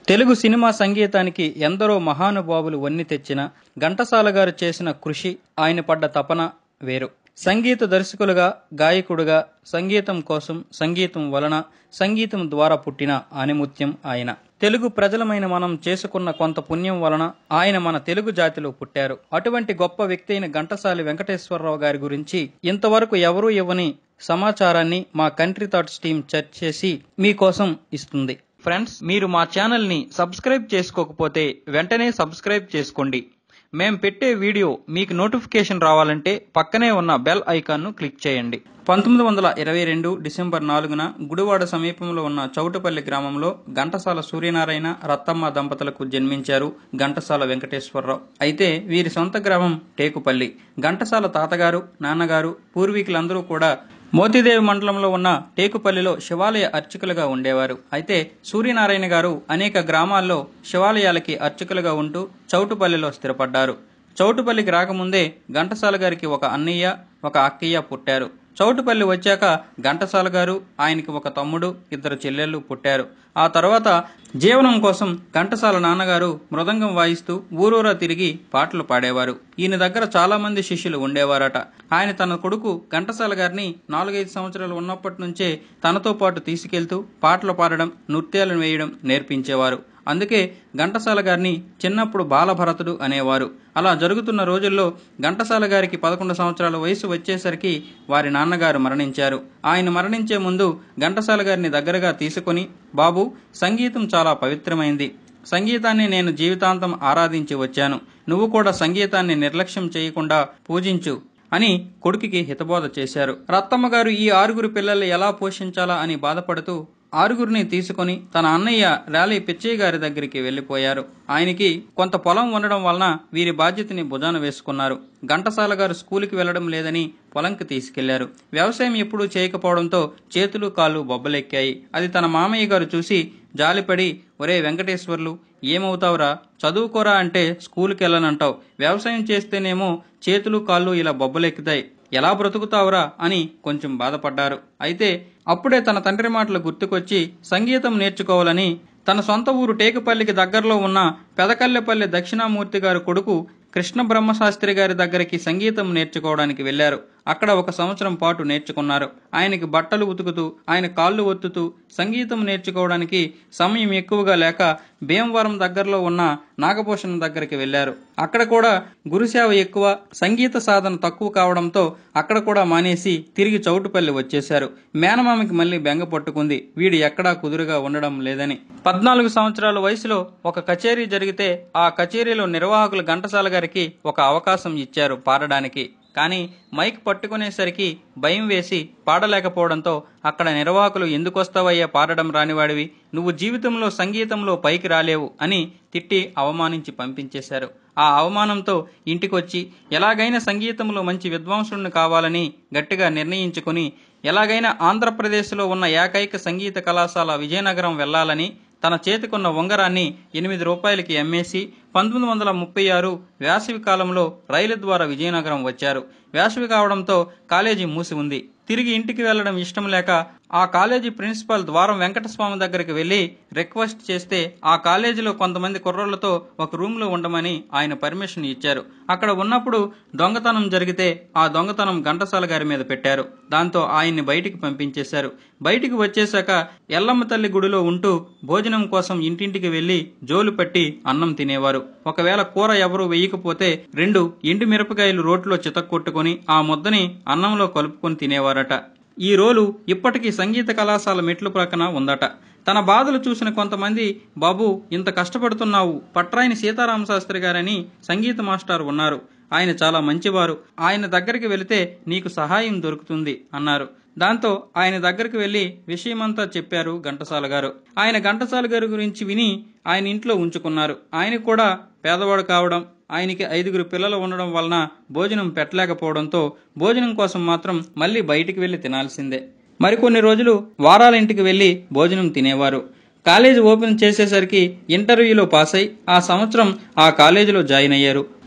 Telugu cinema సంగీతానికి ఎందరో మహానుభావులు వన్ని తెచ్చిన ఘంటసాల గారు చేసిన కృషి ఆయన పడ్డ తపన వేరు సంగీత దర్శకులుగా గాయకుడుగా సంగీతం కోసం సంగీతం వలన సంగీతం ద్వారా పుట్టిన ఆనిముత్యం ఆయన తెలుగు ప్రజలమైన మనం చేసుకున్న కొంత పుణ్యం వలన ఆయన మన తెలుగు జాతిలో పుట్టారు అటువంటి గొప్ప వ్యక్తి అయిన ఘంటసాలి వెంకటేశ్వరరావు గారి గురించి ఇంతవరకు ఎవరూ ఇవ్వని సమాచారాన్ని మా కంట్రీ థాట్స్ టీం చర్చ చేసి మీకోసం ఇస్తుంది ఫ్రెండ్స్ మీరు మా ఛానల్ ని సబ్స్క్రైబ్ చేసుకోకపోతే వెంటనే సబ్స్క్రైబ్ చేసుకోండి మేం పెట్టే వీడియో మీకు నోటిఫికేషన్ రావాలంటే పక్కనే ఉన్న బెల్ ఐకాన్ ను క్లిక్ చేయండి పంతొమ్మిది వందల ఇరవై రెండు డిసెంబర్ నాలుగున గుడివాడ సమీపంలో ఉన్న చౌటపల్లి గ్రామంలో ఘంటసాల సూర్యనారాయణ రత్తమ్మ దంపతులకు జన్మించారు ఘంటసాల వెంకటేశ్వరరావు అయితే వీరి సొంత గ్రామం టేకుపల్లి ఘంటసాల తాతగారు నాన్నగారు పూర్వీకులందరూ కూడా మోతిదేవి మండలంలో ఉన్న టేకుపల్లిలో శివాలయ అర్చకులుగా ఉండేవారు అయితే సూర్యనారాయణ గారు అనేక గ్రామాల్లో శివాలయాలకి అర్చకులుగా ఉంటూ చౌటుపల్లిలో స్థిరపడ్డారు చౌటుపల్లికి రాకముందే ఘంటసాల గారికి ఒక అన్నయ్య ఒక అక్కయ్య పుట్టారు చౌటుపల్లి వచ్చాక ఘంటసాల గారు ఆయనకి ఒక తమ్ముడు ఇద్దరు చెల్లెళ్ళు పుట్టారు ఆ తర్వాత జీవనం కోసం ఘంటసాల నాన్నగారు మృదంగం వాయిస్తూ ఊరూరా తిరిగి పాటలు పాడేవారు ఈయన దగ్గర చాలా మంది శిష్యులు ఉండేవారట ఆయన తన కొడుకు ఘంటసాల గారిని నాలుగైదు సంవత్సరాలు ఉన్నప్పటి నుంచే తనతో పాటు తీసుకెళ్తూ పాటలు పాడడం నృత్యాలను వేయడం నేర్పించేవారు అందుకే ఘంటసాల గారిని చిన్నప్పుడు బాలభరతుడు అనేవారు అలా జరుగుతున్న రోజుల్లో ఘంటసాల గారికి పదకొండు సంవత్సరాల వయసు వచ్చేసరికి వారి నాన్నగారు మరణించారు ఆయన మరణించే ముందు ఘంటసాల గారిని దగ్గరగా తీసుకొని బాబు సంగీతం చాలా పవిత్రమైంది సంగీతాన్ని నేను జీవితాంతం ఆరాధించి వచ్చాను నువ్వు కూడా సంగీతాన్ని నిర్లక్ష్యం చేయకుండా పూజించు అని కొడుకుకి హితబోధ చేశారు రత్తమ్మ గారు ఈ ఆరుగురు పిల్లల్ని ఎలా పోషించాలా అని బాధపడుతూ ఆరుగురిని తీసుకొని తన అన్నయ్య ర్యాలీ పిచ్చయ్య గారి దగ్గరికి వెళ్లిపోయారు ఆయనకి కొంత పొలం ఉండడం వలన వీరి బాధ్యతని భుజాన వేసుకున్నారు ఘంటసాల గారు స్కూలుకి వెళ్లడం లేదని పొలంకి తీసుకెళ్లారు వ్యవసాయం ఎప్పుడూ చేయకపోవడంతో చేతులు కాళ్ళు బొబ్బలెక్కాయి అది తన మామయ్య గారు చూసి జాలిపడి ఒరే వెంకటేశ్వర్లు ఏమవుతావురా చదువుకోరా అంటే స్కూల్కి వెళ్ళనంటావు వ్యవసాయం చేస్తేనేమో చేతులు కాళ్ళు ఇలా బొబ్బలెక్కుతాయి ఎలా బ్రతుకుతావురా అని కొంచెం బాధపడ్డారు అయితే అప్పుడే తన తండ్రి మాటలు గుర్తుకొచ్చి సంగీతం నేర్చుకోవాలని తన సొంత ఊరు టేకుపల్లికి దగ్గరలో ఉన్న పెదకల్లెపల్లి దక్షిణామూర్తి గారి కొడుకు కృష్ణ బ్రహ్మశాస్త్రి గారి దగ్గరికి సంగీతం నేర్చుకోవడానికి వెళ్లారు అక్కడ ఒక సంవత్సరం పాటు నేర్చుకున్నారు ఆయనకి బట్టలు ఉతుకుతూ ఆయన కాళ్ళు ఒత్తుతూ సంగీతం నేర్చుకోవడానికి సమయం ఎక్కువగా లేక భీమవరం దగ్గరలో ఉన్న నాగభూషణం దగ్గరికి వెళ్లారు అక్కడ కూడా గురుసేవ ఎక్కువ సంగీత సాధన తక్కువ కావడంతో అక్కడ కూడా మానేసి తిరిగి చౌటుపల్లి వచ్చేశారు మేనమామకి మళ్ళీ బెంగ పట్టుకుంది వీడు ఎక్కడా కుదురుగా ఉండడం లేదని పద్నాలుగు సంవత్సరాల వయసులో ఒక కచేరీ జరిగితే ఆ కచేరీలో నిర్వాహకులు ఘంటసాల గారికి ఒక అవకాశం ఇచ్చారు పాడడానికి కానీ మైక్ పట్టుకునేసరికి భయం వేసి పాడలేకపోవడంతో అక్కడ నిర్వాహకులు ఎందుకొస్తావయ్యా పాడడం రానివాడివి నువ్వు జీవితంలో సంగీతంలో పైకి రాలేవు అని తిట్టి అవమానించి పంపించేశారు ఆ అవమానంతో ఇంటికొచ్చి ఎలాగైనా సంగీతంలో మంచి విద్వాంసుడిని కావాలని గట్టిగా నిర్ణయించుకుని ఎలాగైనా ఆంధ్రప్రదేశ్లో ఉన్న ఏకైక సంగీత కళాశాల విజయనగరం వెళ్లాలని తన చేతికున్న ఉంగరాన్ని ఎనిమిది రూపాయలకి అమ్మేసి పంతొమ్మిది వందల ముప్పై ఆరు వేసవి కాలంలో రైలు ద్వారా విజయనగరం వచ్చారు వేసవి కావడంతో కాలేజీ మూసి ఉంది తిరిగి ఇంటికి వెళ్లడం ఇష్టం లేక ఆ కాలేజీ ప్రిన్సిపాల్ ద్వారం వెంకటస్వామి దగ్గరికి వెళ్లి రిక్వెస్ట్ చేస్తే ఆ కాలేజీలో కొంతమంది కుర్రోళ్లతో ఒక రూమ్ లో ఉండమని ఆయన పర్మిషన్ ఇచ్చారు అక్కడ ఉన్నప్పుడు దొంగతనం జరిగితే ఆ దొంగతనం ఘంటసాల గారి మీద పెట్టారు దాంతో ఆయన్ని బయటికి పంపించేశారు బయటికి వచ్చేశాక ఎల్లమ్మ తల్లి గుడిలో ఉంటూ భోజనం కోసం ఇంటింటికి వెళ్లి జోలు పట్టి అన్నం తినేవారు ఒకవేళ కూర ఎవరు వేయకపోతే రెండు ఎండు మిరపకాయలు రోట్లో చితక్కొట్టుకుని ఆ ముద్దని అన్నంలో కలుపుకొని తినేవారట ఈ రోలు ఇప్పటికీ సంగీత కళాశాల మెట్లు ప్రక్కన ఉందట తన బాధలు చూసిన కొంతమంది బాబు ఇంత కష్టపడుతున్నావు పట్రాయిని సీతారామ శాస్త్రి గారని సంగీత మాస్టర్ ఉన్నారు ఆయన చాలా మంచివారు ఆయన దగ్గరికి వెళితే నీకు సహాయం దొరుకుతుంది అన్నారు దాంతో ఆయన దగ్గరికి వెళ్లి విషయమంతా చెప్పారు ఘంటసాల గారు ఆయన ఘంటసాల గారి గురించి విని ఆయన ఇంట్లో ఉంచుకున్నారు ఆయన కూడా పేదవాడు కావడం ఆయనకి ఐదుగురు పిల్లలు ఉండడం వలన భోజనం పెట్టలేకపోవడంతో భోజనం కోసం మాత్రం మళ్ళీ బయటికి వెళ్లి తినాల్సిందే మరికొన్ని రోజులు వారాల ఇంటికి వెళ్లి భోజనం తినేవారు కాలేజీ ఓపెన్ చేసేసరికి ఇంటర్వ్యూలో పాస్ అయి ఆ సంవత్సరం ఆ కాలేజీలో జాయిన్ అయ్యారు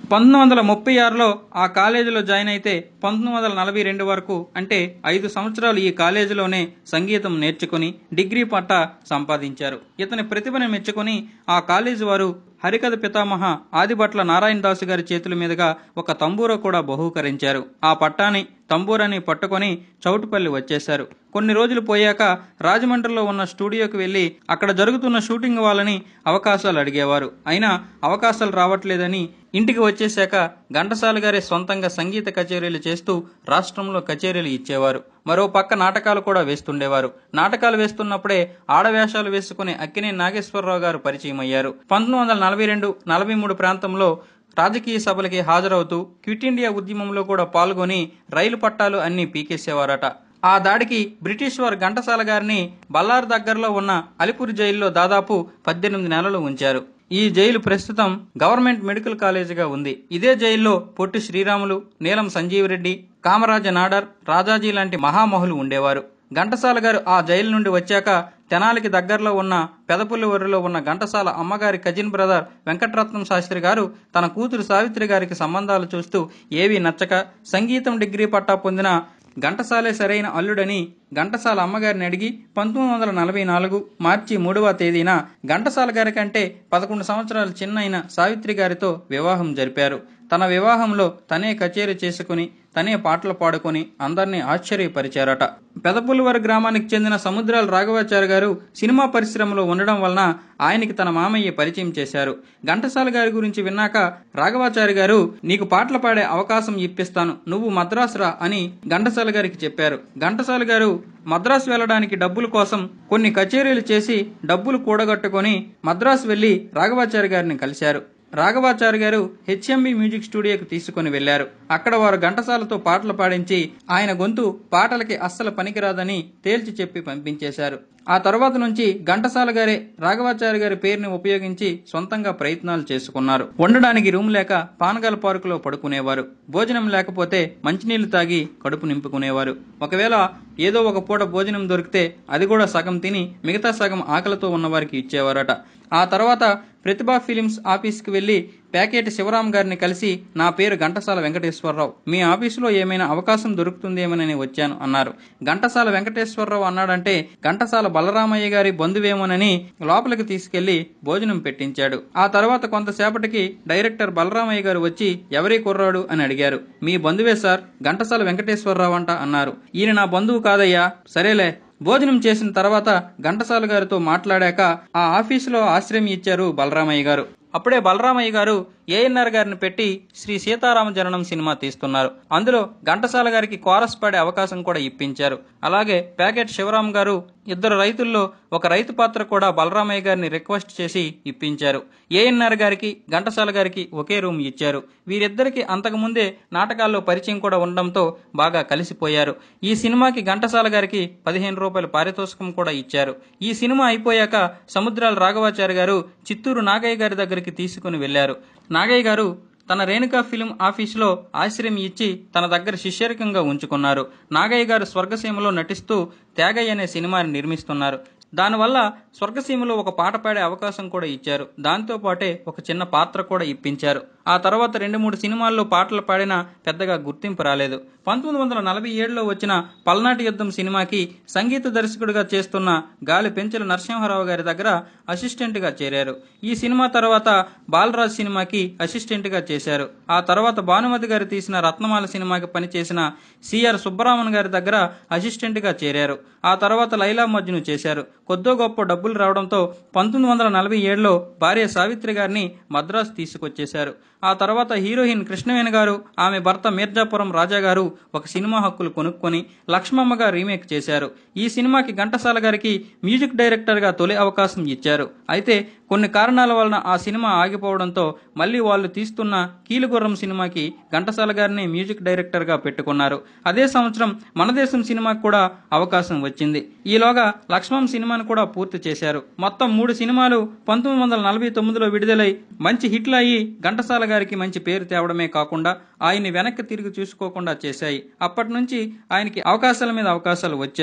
పంతొమ్మిది వందల ముప్పై ఆరులో ఆ కాలేజీలో జాయిన్ అయితే పంతొమ్మిది వందల నలభై రెండు వరకు అంటే ఐదు సంవత్సరాలు ఈ కాలేజీలోనే సంగీతం నేర్చుకుని డిగ్రీ పట్టా సంపాదించారు ఇతని ప్రతిభను మెచ్చుకొని ఆ కాలేజీ వారు హరికథ పితామహ ఆదిభట్ల నారాయణ దాసు గారి చేతుల మీదుగా ఒక తంబూర కూడా బహూకరించారు ఆ పట్టాని తంబూరాని పట్టుకొని చౌటుపల్లి వచ్చేశారు కొన్ని రోజులు పోయాక రాజమండ్రిలో ఉన్న స్టూడియోకి వెళ్లి అక్కడ జరుగుతున్న షూటింగ్ వాళ్ళని అవకాశాలు అడిగేవారు అయినా అవకాశాలు రావట్లేదని ఇంటికి వచ్చేశాక ఘంటసాల గారే సొంతంగా సంగీత కచేరీలు చేస్తూ రాష్ట్రంలో కచేరీలు ఇచ్చేవారు మరో పక్క నాటకాలు కూడా వేస్తుండేవారు నాటకాలు వేస్తున్నప్పుడే ఆడవేషాలు వేసుకునే అక్కినే నాగేశ్వరరావు గారు పరిచయం అయ్యారు పంతొమ్మిది వందల నలభై రెండు నలభై మూడు ప్రాంతంలో రాజకీయ సభలకి హాజరవుతూ క్విట్ ఇండియా ఉద్యమంలో కూడా పాల్గొని రైలు పట్టాలు అన్ని పీకేసేవారట ఆ దాడికి బ్రిటిష్ వారు ఘంటసాల గారిని బల్లారు దగ్గరలో ఉన్న అలిపూర్ జైల్లో దాదాపు పద్దెనిమిది నెలలు ఉంచారు ఈ జైలు ప్రస్తుతం గవర్నమెంట్ మెడికల్ కాలేజీగా ఉంది ఇదే జైల్లో పొట్టి శ్రీరాములు నీలం సంజీవరెడ్డి కామరాజ నాడర్ రాజాజీ లాంటి మహామహులు ఉండేవారు ఘంటసాల గారు ఆ జైలు నుండి వచ్చాక తెనాలికి దగ్గరలో ఉన్న పెదపుల్లివరిలో ఉన్న ఘంటసాల అమ్మగారి కజిన్ బ్రదర్ వెంకటరత్నం శాస్త్రి గారు తన కూతురు సావిత్రి గారికి సంబంధాలు చూస్తూ ఏవీ నచ్చక సంగీతం డిగ్రీ పట్టా పొందిన ఘంటసాలే సరైన అల్లుడని ఘంటసాల అమ్మగారిని అడిగి పంతొమ్మిది వందల నలభై నాలుగు మార్చి మూడవ తేదీన ఘంటసాల గారి కంటే పదకొండు సంవత్సరాలు చిన్నైన సావిత్రి గారితో వివాహం జరిపారు తన వివాహంలో తనే కచేరీ చేసుకుని తనే పాటలు పాడుకొని అందరినీ ఆశ్చర్యపరిచారట పెదపుల్లివర గ్రామానికి చెందిన సముద్రాల రాఘవాచారి గారు సినిమా పరిశ్రమలో ఉండడం వలన ఆయనకి తన మామయ్య పరిచయం చేశారు ఘంటసాల గారి గురించి విన్నాక రాఘవాచారి గారు నీకు పాటలు పాడే అవకాశం ఇప్పిస్తాను నువ్వు మద్రాసు రా అని ఘంటసాల గారికి చెప్పారు ఘంటసాల గారు మద్రాసు వెళ్ళడానికి డబ్బుల కోసం కొన్ని కచేరీలు చేసి డబ్బులు కూడగట్టుకొని మద్రాసు వెళ్లి రాఘవాచారి గారిని కలిశారు రాఘవాచారి గారు హెచ్ఎంబి మ్యూజిక్ స్టూడియోకి తీసుకుని వెళ్లారు అక్కడ వారు ఘంటసాలతో పాటలు పాడించి ఆయన గొంతు పాటలకి అస్సలు పనికిరాదని తేల్చి చెప్పి పంపించేశారు ఆ తర్వాత నుంచి ఘంటసాల గారే రాఘవాచారి గారి పేరుని ఉపయోగించి సొంతంగా ప్రయత్నాలు చేసుకున్నారు ఉండడానికి రూమ్ లేక పానగల పార్కులో పడుకునేవారు భోజనం లేకపోతే మంచినీళ్లు తాగి కడుపు నింపుకునేవారు ఒకవేళ ఏదో ఒక పూట భోజనం దొరికితే అది కూడా సగం తిని మిగతా సగం ఆకలితో ఉన్నవారికి ఇచ్చేవారట ఆ తర్వాత ప్రతిభా ఫిలిమ్స్ ఆఫీస్కి వెళ్లి ప్యాకెట్ శివరాం గారిని కలిసి నా పేరు ఘంటసాల వెంకటేశ్వరరావు మీ ఆఫీసులో ఏమైనా అవకాశం దొరుకుతుందేమోనని వచ్చాను అన్నారు ఘంటసాల వెంకటేశ్వరరావు అన్నాడంటే ఘంటసాల బలరామయ్య గారి బంధువేమోనని లోపలికి తీసుకెళ్లి భోజనం పెట్టించాడు ఆ తర్వాత కొంతసేపటికి డైరెక్టర్ బలరామయ్య గారు వచ్చి ఎవరి కుర్రాడు అని అడిగారు మీ బంధువే సార్ ఘంటసాల వెంకటేశ్వరరావు అంట అన్నారు ఈయన నా బంధువు కాదయ్యా సరేలే భోజనం చేసిన తర్వాత ఘంటసాల గారితో మాట్లాడాక ఆ ఆఫీసులో ఆశ్రయం ఇచ్చారు బలరామయ్య గారు అప్పుడే బలరామయ్య గారు ఏఎన్ఆర్ గారిని పెట్టి శ్రీ సీతారామ జననం సినిమా తీస్తున్నారు అందులో ఘంటసాల గారికి కోరస్ పాడే అవకాశం కూడా ఇప్పించారు అలాగే ప్యాకెట్ శివరాం గారు ఇద్దరు రైతుల్లో ఒక రైతు పాత్ర కూడా బలరామయ్య గారిని రిక్వెస్ట్ చేసి ఇప్పించారు ఏఎన్ఆర్ గారికి ఘంటసాల గారికి ఒకే రూమ్ ఇచ్చారు వీరిద్దరికి అంతకుముందే నాటకాల్లో పరిచయం కూడా ఉండడంతో బాగా కలిసిపోయారు ఈ సినిమాకి ఘంటసాల గారికి పదిహేను రూపాయల పారితోషికం కూడా ఇచ్చారు ఈ సినిమా అయిపోయాక సముద్రాల రాఘవాచారి గారు చిత్తూరు నాగయ్య గారి దగ్గరికి తీసుకుని వెళ్లారు నాగయ్య గారు తన రేణుకా ఫిల్మ్ ఆఫీసులో ఆశ్రయం ఇచ్చి తన దగ్గర శిష్యరికంగా ఉంచుకున్నారు నాగయ్య గారు స్వర్గసీమలో నటిస్తూ త్యాగయ్య అనే సినిమాని నిర్మిస్తున్నారు దానివల్ల స్వర్గసీమలో ఒక పాట పాడే అవకాశం కూడా ఇచ్చారు దాంతో పాటే ఒక చిన్న పాత్ర కూడా ఇప్పించారు ఆ తర్వాత రెండు మూడు సినిమాల్లో పాటలు పాడినా పెద్దగా గుర్తింపు రాలేదు పంతొమ్మిది వందల నలభై ఏడులో వచ్చిన పల్నాటి యుద్ధం సినిమాకి సంగీత దర్శకుడిగా చేస్తున్న గాలి పెంచుల నరసింహారావు గారి దగ్గర అసిస్టెంట్ గా చేరారు ఈ సినిమా తర్వాత బాలరాజ్ సినిమాకి అసిస్టెంట్ గా చేశారు ఆ తర్వాత భానుమతి గారు తీసిన రత్నమాల సినిమాకి పనిచేసిన సిఆర్ సుబ్బరామన్ గారి దగ్గర అసిస్టెంట్ గా చేరారు ఆ తర్వాత లైలా మజ్ను చేశారు కొద్దో గొప్ప డబ్బులు రావడంతో పంతొమ్మిది వందల నలభై ఏడులో భార్య సావిత్రి గారిని మద్రాసు తీసుకొచ్చేశారు ఆ తర్వాత హీరోయిన్ కృష్ణవేణి గారు ఆమె భర్త మీర్జాపురం రాజా గారు ఒక సినిమా హక్కులు కొనుక్కొని లక్ష్మమ్మగా రీమేక్ చేశారు ఈ సినిమాకి ఘంటసాల గారికి మ్యూజిక్ డైరెక్టర్ గా తొలి అవకాశం ఇచ్చారు అయితే కొన్ని కారణాల వలన ఆ సినిమా ఆగిపోవడంతో మళ్ళీ వాళ్ళు తీస్తున్న కీలుగుర్రం సినిమాకి ఘంటసాల గారిని మ్యూజిక్ డైరెక్టర్ గా పెట్టుకున్నారు అదే సంవత్సరం మన దేశం సినిమాకి కూడా అవకాశం వచ్చింది ఈలోగా లక్ష్మం సినిమాను కూడా పూర్తి చేశారు మొత్తం మూడు సినిమాలు పంతొమ్మిది వందల నలభై తొమ్మిదిలో విడుదలై మంచి హిట్లు అయ్యి ఘంటసాల గారికి మంచి పేరు తేవడమే కాకుండా ఆయన్ని వెనక్కి తిరిగి చూసుకోకుండా చేశాయి అప్పటి నుంచి ఆయనకి అవకాశాల మీద అవకాశాలు వచ్చాయి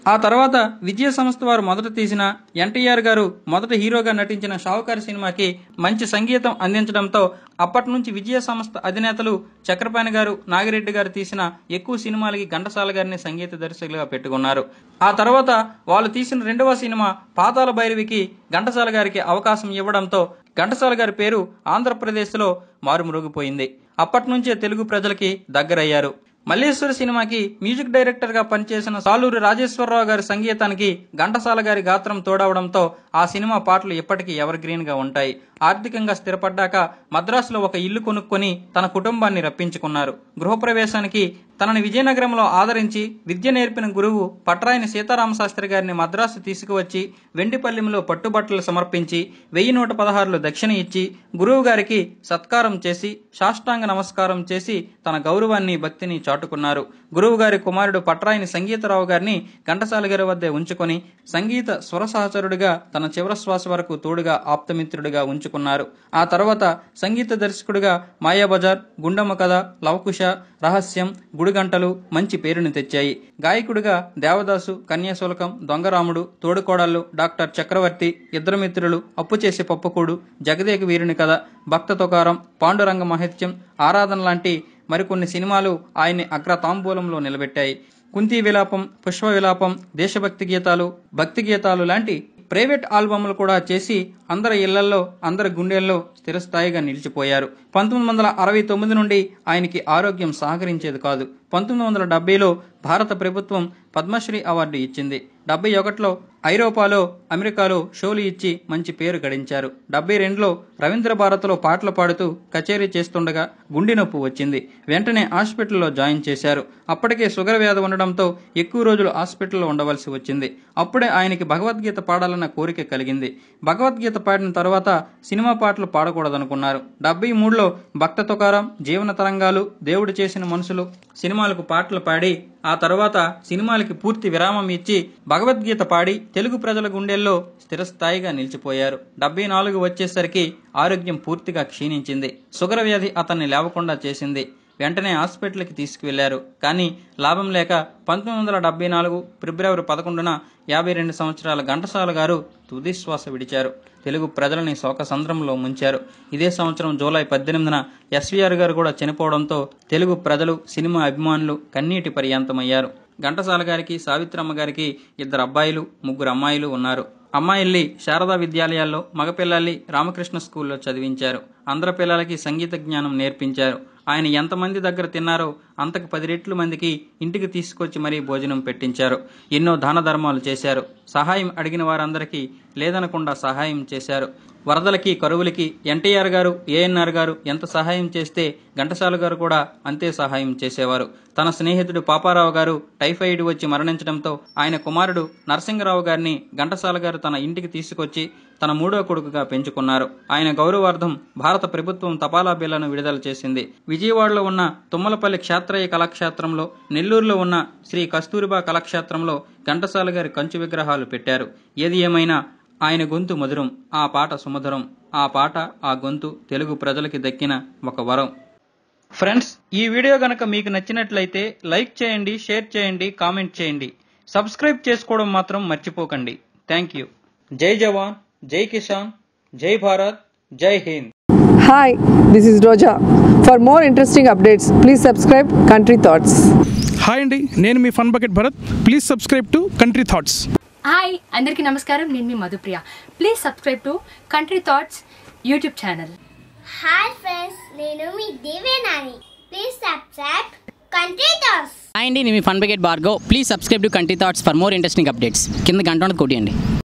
ఆ తర్వాత విజయ సంస్థ వారు మొదట తీసిన ఎన్టీఆర్ గారు మొదట హీరోగా నటించిన షావుకారి సినిమాకి మంచి సంగీతం అందించడంతో అప్పటి నుంచి విజయ సంస్థ అధినేతలు చక్రపాణి గారు నాగిరెడ్డి గారు తీసిన ఎక్కువ సినిమాలకి ఘంటసాల గారిని సంగీత దర్శకులుగా పెట్టుకున్నారు ఆ తర్వాత వాళ్ళు తీసిన రెండవ సినిమా పాతాల భైరవికి ఘంటసాల గారికి అవకాశం ఇవ్వడంతో ఘంటసాల గారి పేరు ఆంధ్రప్రదేశ్లో మారుమరుగిపోయింది అప్పటి నుంచే తెలుగు ప్రజలకి దగ్గరయ్యారు మల్లేశ్వర సినిమాకి మ్యూజిక్ డైరెక్టర్ గా పనిచేసిన సాలూరి రాజేశ్వరరావు గారి సంగీతానికి ఘంటసాల గారి గాత్రం తోడవడంతో ఆ సినిమా పాటలు ఇప్పటికీ ఎవర్ గ్రీన్ గా ఉంటాయి ఆర్థికంగా స్థిరపడ్డాక మద్రాసులో ఒక ఇల్లు కొనుక్కొని తన కుటుంబాన్ని రప్పించుకున్నారు గృహప్రవేశానికి తనని విజయనగరంలో ఆదరించి విద్య నేర్పిన గురువు పట్రాయని సీతారామ శాస్త్రి గారిని మద్రాసు తీసుకువచ్చి వెండిపల్లెంలో పట్టుబట్టలు సమర్పించి వెయ్యి నూట పదహారులు దక్షిణ ఇచ్చి గురువు గారికి సత్కారం చేసి సాష్టాంగ నమస్కారం చేసి తన గౌరవాన్ని భక్తిని చాటుకున్నారు గురువు గారి కుమారుడు పట్రాయని సంగీతరావు గారిని ఘంటసాల గారి వద్దే ఉంచుకొని సంగీత స్వర సహచరుడిగా తన చివరి శ్వాస వరకు తోడుగా ఆప్తమిత్రుడిగా ఉంచుకున్నారు ఆ తర్వాత సంగీత దర్శకుడిగా మాయాబజార్ గుండమ్మ కథ లవకుశ రహస్యం గుడిగంటలు మంచి పేరుని తెచ్చాయి గాయకుడిగా దేవదాసు కన్యాశుల్కం దొంగరాముడు తోడుకోడళ్ళు డాక్టర్ చక్రవర్తి ఇద్దరు మిత్రులు అప్పు చేసి పప్పుకూడు జగదేక వీరుని కథ భక్త తుకారం పాండురంగ మహత్యం ఆరాధన లాంటి మరికొన్ని సినిమాలు ఆయన్ని అగ్ర తాంబూలంలో నిలబెట్టాయి కుంతి విలాపం పుష్ప విలాపం దేశభక్తి గీతాలు భక్తి గీతాలు లాంటి ప్రైవేట్ ఆల్బమ్లు కూడా చేసి అందరి ఇళ్లలో అందరి గుండెల్లో స్థిరస్థాయిగా నిలిచిపోయారు పంతొమ్మిది వందల అరవై తొమ్మిది నుండి ఆయనకి ఆరోగ్యం సహకరించేది కాదు పంతొమ్మిది వందల డెబ్బైలో భారత ప్రభుత్వం పద్మశ్రీ అవార్డు ఇచ్చింది డెబ్బై ఒకటిలో ఐరోపాలో అమెరికాలో షోలు ఇచ్చి మంచి పేరు గడించారు డెబ్బై రెండులో రవీంద్ర భారత్లో పాటలు పాడుతూ కచేరీ చేస్తుండగా గుండె నొప్పి వచ్చింది వెంటనే హాస్పిటల్లో జాయిన్ చేశారు అప్పటికే షుగర్ వ్యాధి ఉండడంతో ఎక్కువ రోజులు హాస్పిటల్లో ఉండవలసి వచ్చింది అప్పుడే ఆయనకి భగవద్గీత పాడాలన్న కోరిక కలిగింది భగవద్గీత పాడిన తర్వాత సినిమా పాటలు పాడకూడదనుకున్నారు డెబ్బై మూడులో భక్త తుకారం జీవన తరంగాలు దేవుడు చేసిన మనుషులు సినిమాలకు పాటలు పాడి ఆ తర్వాత సినిమాలకి పూర్తి విరామం ఇచ్చి భగవద్గీత పాడి తెలుగు ప్రజల గుండెల్లో స్థిరస్థాయిగా నిలిచిపోయారు డెబ్బై నాలుగు వచ్చేసరికి ఆరోగ్యం పూర్తిగా క్షీణించింది షుగర్ వ్యాధి అతన్ని లేవకుండా చేసింది వెంటనే హాస్పిటల్కి తీసుకువెళ్లారు కానీ లాభం లేక పంతొమ్మిది వందల డెబ్బై నాలుగు ఫిబ్రవరి పదకొండున యాభై రెండు సంవత్సరాల ఘంటసాల గారు తుదిశ్వాస విడిచారు తెలుగు ప్రజలని శోకసంద్రంలో ముంచారు ఇదే సంవత్సరం జూలై పద్దెనిమిదిన ఎస్వీఆర్ గారు కూడా చనిపోవడంతో తెలుగు ప్రజలు సినిమా అభిమానులు కన్నీటి పర్యాంతమయ్యారు ఘంటసాల గారికి సావిత్రమ్మ గారికి ఇద్దరు అబ్బాయిలు ముగ్గురు అమ్మాయిలు ఉన్నారు అమ్మాయిల్ని శారదా విద్యాలయాల్లో మగపిల్లల్ని రామకృష్ణ స్కూల్లో చదివించారు అందరి పిల్లలకి సంగీత జ్ఞానం నేర్పించారు ఆయన ఎంతమంది దగ్గర తిన్నారో అంతకు పది రెట్లు మందికి ఇంటికి తీసుకొచ్చి మరీ భోజనం పెట్టించారు ఎన్నో దాన ధర్మాలు చేశారు సహాయం అడిగిన వారందరికీ లేదనకుండా సహాయం చేశారు వరదలకి కరువులకి ఎన్టీఆర్ గారు ఏఎన్ఆర్ గారు ఎంత సహాయం చేస్తే ఘంటసాల గారు కూడా అంతే సహాయం చేసేవారు తన స్నేహితుడు పాపారావు గారు టైఫాయిడ్ వచ్చి మరణించడంతో ఆయన కుమారుడు నరసింగరావు గారిని ఘంటసాల గారు తన ఇంటికి తీసుకొచ్చి తన మూడో కొడుకుగా పెంచుకున్నారు ఆయన గౌరవార్థం భారత ప్రభుత్వం తపాలా బిల్లను విడుదల చేసింది విజయవాడలో ఉన్న తుమ్మలపల్లి క్షేత్రయ్య కళాక్షేత్రంలో నెల్లూరులో ఉన్న శ్రీ కస్తూరిబా కళాక్షేత్రంలో ఘంటసాల గారి కంచు విగ్రహాలు పెట్టారు ఏది ఏమైనా ఆయన గొంతు మధురం ఆ పాట సుమధురం ఆ పాట ఆ గొంతు తెలుగు ప్రజలకి దక్కిన ఒక వరం ఫ్రెండ్స్ ఈ వీడియో గనక మీకు నచ్చినట్లయితే లైక్ చేయండి షేర్ చేయండి కామెంట్ చేయండి సబ్స్క్రైబ్ చేసుకోవడం మాత్రం మర్చిపోకండి థ్యాంక్ యూ జై జవాన్ జై కిసాన్ జై భారత్ జై Hind Hi, this is Roja. For more interesting updates, please subscribe Country Thoughts. Hi అండి నేను మీ fun bucket Bharath please subscribe to country thoughts hi అందరికీ నమస్కారం నేను మీ Madhupriya please subscribe to country thoughts YouTube channel hi friends నేను మీ Devenani please subscribe country thoughts hi అండి నేను మీ ఫన్ బకెట్ బార్గో please subscribe to country thoughts for more interesting updates కింద గంట ఉన్నది కొట్టియండి